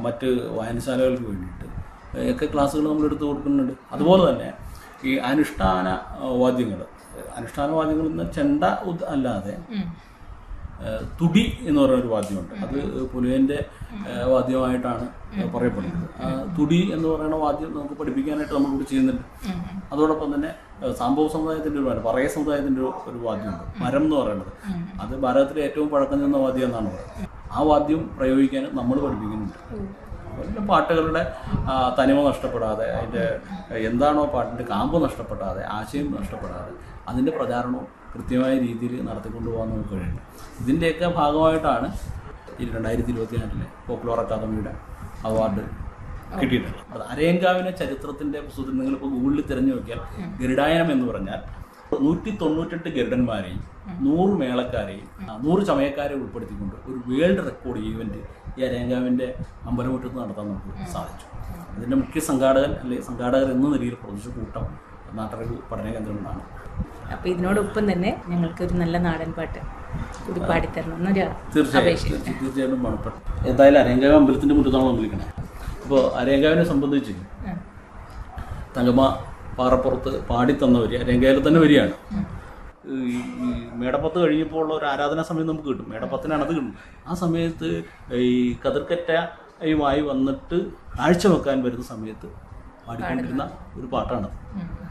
മറ്റ് വായനശാലകൾക്ക് വേണ്ടിയിട്ട് ഒക്കെ ക്ലാസ്സുകൾ നമ്മൾ എടുത്തു കൊടുക്കുന്നുണ്ട് അതുപോലെ തന്നെ ഈ അനുഷ്ഠാന വാദ്യങ്ങൾ അനുഷ്ഠാന വാദ്യങ്ങൾ എന്ന് ചെണ്ട ഉദ് അല്ലാതെ ഏഹ് തുടി എന്ന് പറയുന്ന ഒരു വാദ്യമുണ്ട് അത് പുലുവിൻ്റെ വാദ്യമായിട്ടാണ് പറയപ്പെടുന്നത് ആ തുടി എന്ന് പറയുന്ന വാദ്യം നമുക്ക് പഠിപ്പിക്കാനായിട്ട് നമ്മൾ കൂടി ചെയ്യുന്നുണ്ട് അതോടൊപ്പം തന്നെ ഏഹ് സാമ്പവ സമുദായത്തിൻ്റെ ഒരു വാദ്യം പറയ സമുദായത്തിൻ്റെ ഒരു- ഒരു വാദ്യമുണ്ട് മരം എന്ന് പറയുന്നത് അത് ഭാരതത്തിലെ ഏറ്റവും പഴക്കം ചെന്ന വാദ്യം എന്നാണ് പറയുന്നത് ആ വാദ്യം പ്രയോഗിക്കാൻ നമ്മൾ പഠിപ്പിക്കുന്നുണ്ട് പിന്നെ പാട്ടുകളുടെ ആ, തനിമ നഷ്ടപ്പെടാതെ അതിൻ്റെ എന്താണോ പാട്ടിൻ്റെ കാമ്പ് നഷ്ടപ്പെടാതെ ആശയം നഷ്ടപ്പെടാതെ അതിൻ്റെ പ്രചാരണവും കൃത്യമായ രീതിയിൽ നടത്തിക്കൊണ്ടു പോകാൻ നമുക്ക് കഴിയുന്നുണ്ട് ഇതിൻ്റെയൊക്കെ ഭാഗമായിട്ടാണ് ഈ രണ്ടായിരത്തി ഇരുപത്തിനാലിലെ പോപ്പുലർ അക്കാദമിയുടെ അവാർഡ് കിട്ടിയിട്ടുള്ളത് അത് അരയങ്കാവിനെ ചരിത്രത്തിൻ്റെ പുസ്തകത്തിൽ നിങ്ങളിപ്പോൾ ഗൂഗിളിൽ തിരഞ്ഞു നോക്കിയാൽ ഗരുഡായനം എന്ന് പറഞ്ഞാൽ നൂറ്റി തൊണ്ണൂറ്റെട്ട് ഗരുഡന്മാരെയും നൂറ് മേളക്കാരെയും ആ, നൂറ് ചമയക്കാരെ ഉൾപ്പെടുത്തിക്കൊണ്ട് ഒരു വേൾഡ് റെക്കോർഡ് ഈവന്റ് ഈ അരയങ്കാവിൻ്റെ അമ്പലമുറ്റത്ത് നടത്താൻ നമുക്ക് സാധിച്ചു ഇതിൻ്റെ മുഖ്യ സംഘാടകൻ അല്ലെങ്കിൽ സംഘാടകർ എന്ന നിലയിൽ പ്രൊഡ്യൂസർ കൂട്ടം നാട്ടറിവ് പഠന കേന്ദ്രങ്ങളാണ് അപ്പോൾ ഇതിനോടൊപ്പം തന്നെ ഞങ്ങൾക്ക് ഒരു നല്ല നാടൻ പാട്ട് കൂടി പാടിത്തരണം എന്നൊരു തീർച്ചയായും അപേക്ഷ തീർച്ച- തീർച്ചയായിട്ടും പണപ്പെട്ടു എന്തായാലും അരയങ്കാവ് അമ്പലത്തിൻ്റെ മുറ്റത്താണ് നമ്മൾ വിളിക്കണേ അപ്പോൾ അരയങ്കാവിനെ സംബന്ധിച്ച് തങ്കമ്മ പാറപ്പുറത്ത് പാടിത്തന്നവർ അരയങ്കാവിൽ തന്നെ വരികയാണ് ഈ ഈ മേടപ്പത്ത് കഴിഞ്ഞപ്പോൾ ഉള്ള ഒരു ആരാധനാ സമയം നമുക്ക് കിട്ടും മേടപ്പത്തിനാണ് അത് കിട്ടും ആ സമയത്ത് ഈ കതിർക്കറ്റയുമായി വന്നിട്ട് കാഴ്ച വെക്കാൻ വരുന്ന സമയത്ത് പാടിക്കൊണ്ടിരുന്ന ഒരു പാട്ടാണ്